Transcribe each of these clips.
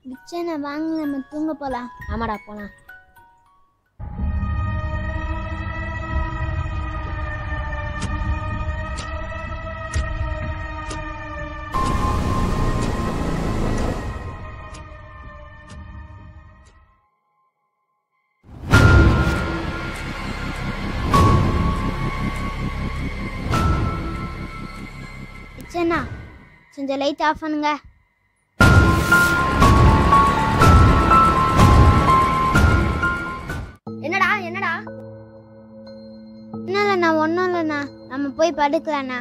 கிச்சனை வாங்க நம்ம தூங்க போலாம் ஆமாடா போலாம் கிச்சனா கொஞ்சம் லைட் ஆஃப் பண்ணுங்க என்னடா என்னடா ஒன்றும் இல்லைண்ணா ஒன்றும் இல்லைண்ணா நம்ம போய் படுக்கலாண்ணா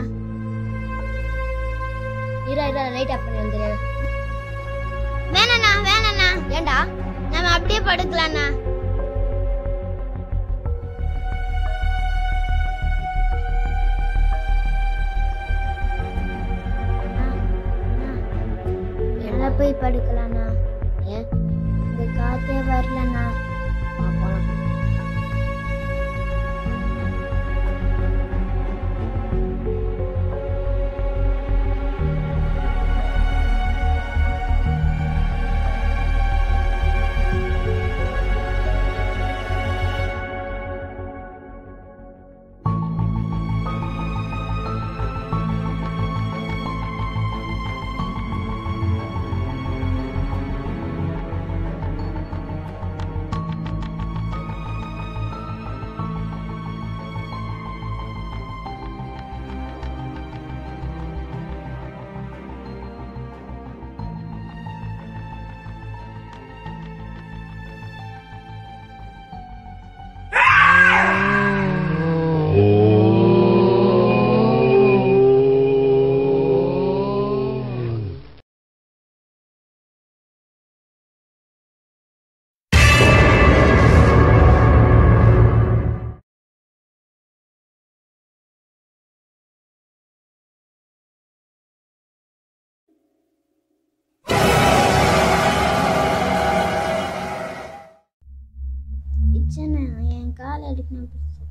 இரா இரா லைட் ஆஃப் பண்ணி வந்துடுறேன் வேணாண்ணா வேணாண்ணா ஏன்டா நம்ம அப்படியே படுக்கலாண்ணா மேலே போய் படுக்கலாண்ணா ஏன் இந்த காத்தே வரலண்ணா வா, போலாம் கிச்சனை என் கால் அடிக்கணும்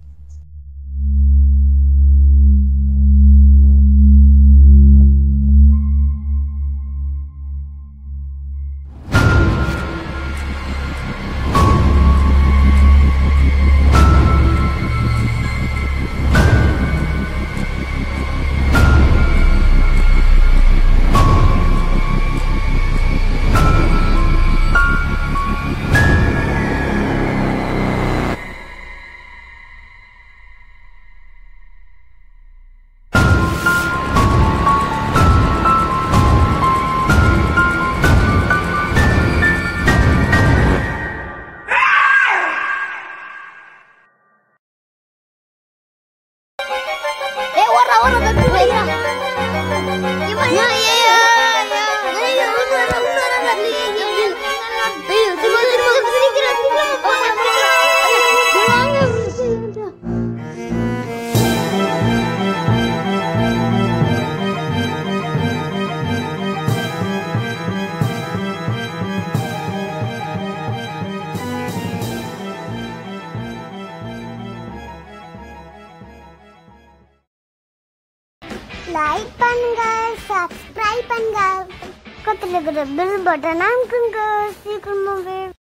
ஏய் ஓடுறா ஓடுறா தப்பி வைடா லைக் பண்ணுங்க சப்ஸ்கிரைப் பண்ணுங்க பக்கத்துல இருக்கிற பில் பட்டனை அமுக்குங்க சீக்கிரமாவே